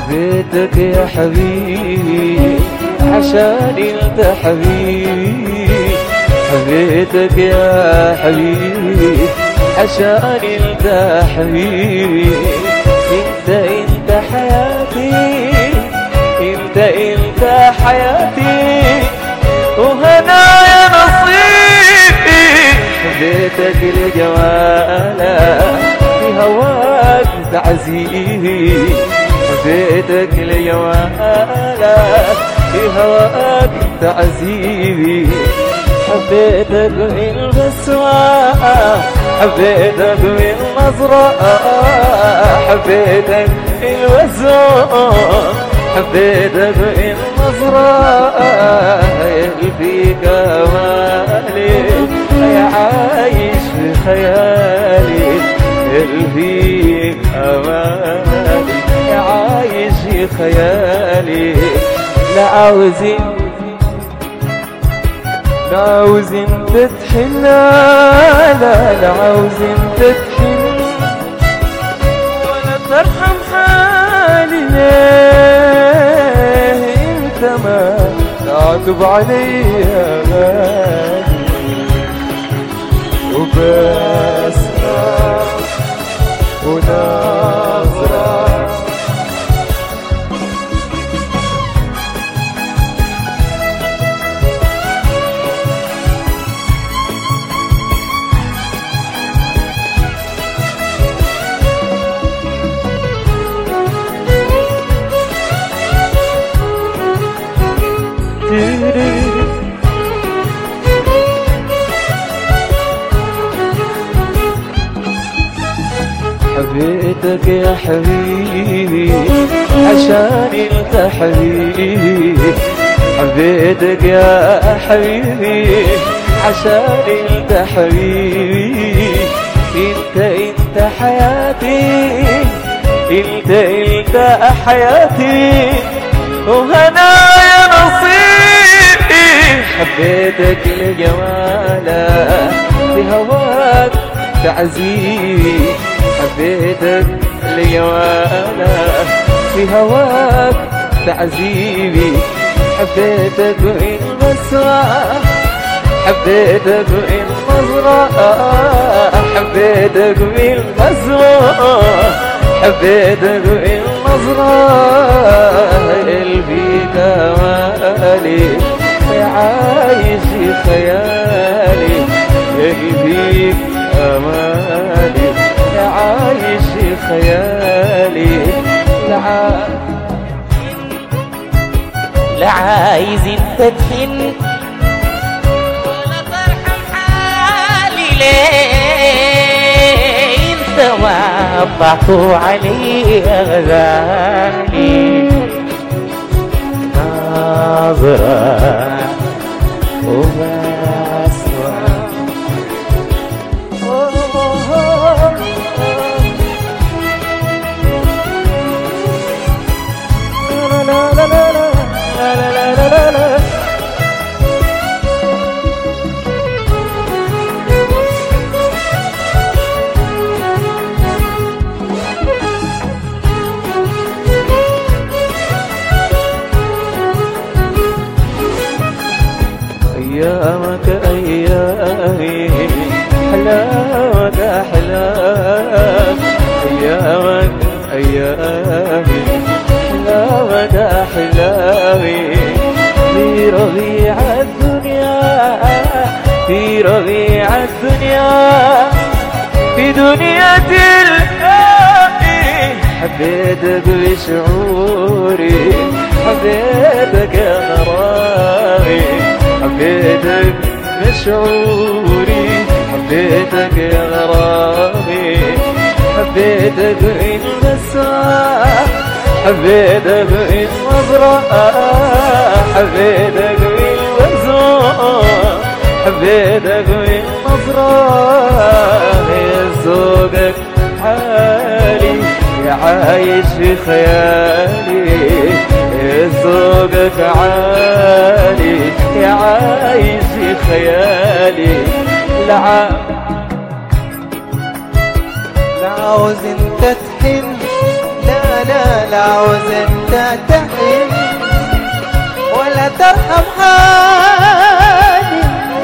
حبيتك يا حبيبي عشان انت حبيبي حبيتك يا حبيبي عشان انت حبيبي انت انت حياتي انت انت حياتي وهنايا نصيبي حبيتك لجمالك في هواك تعزيبي حبيتك لجمالك في هواك تعزيبي حبيتك من بسمة حبيتك من نظرة حبيتك من بسمة حبيتك من نظرة فيك أمالي يا عايش في خيالي فيك أمالي يا عايش في خيالي لا عاوزين لا عاوزين تتحن لا لا عاوزين تتحن ولا ترحم حالي ليه انت ما تعتب علي يا غالي وبس ونظرة حبيتك يا حبيبي عشان انت حبيبي حبيتك يا حبيبي عشان انت حبيبي انت انت حياتي انت انت حياتي وهنايا نصيبي حبيتك لجمالك في هواك تعزيبي حبيتك لجمالك في هواك تعذيبي حبيتك وإن بسمة حبيتك وإن نظرة حبيتك وإن بسمة حبيتك وإن نظرة قلبي كمالي عايش في خيالي قلبي أمالي عايش في خيالي لا لا عايز انت تحن ولا ترحم حالي ليه انت وضعته علي غزالي ناظرة وبسمة أيامك أيامي حلاوة أحلام أيامك أيامي حلاوة أحلامي في ربيع الدنيا في ربيع الدنيا في دنيا تلقائي حبيتك بشعوري حبيتك يا غرامي حبيتك بشعوري حبيتك يا غرامي حبيتك إن بسمة حبيتك إن نظرة حبيتك إن بسمة حبيتك إن نظرة يا زوجك حالي يا عايش في خيالي يا زوجك عالي يا عايش في خيالي لا لا عاوز انت تحن لا لا لا عاوز ولا انت تحن ولا ترحم حالي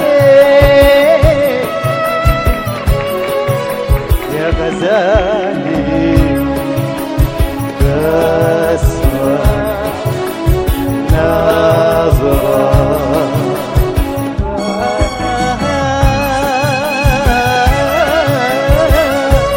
يا غزالي بسمة نظرة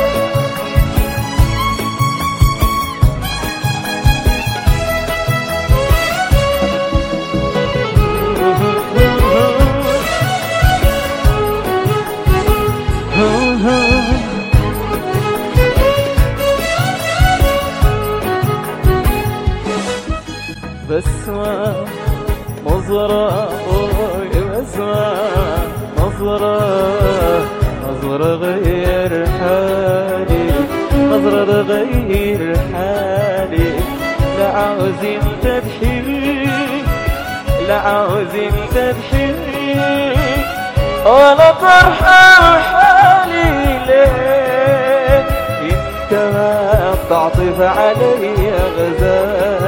بسمة نظرة أوي بسمة نظرة نظرة غير حالي نظرة غير حالي لا عاوزين تضحي لا عاوزين تضحي ولا ترحم حالي ليه انت ما بتعطف علي يا غزال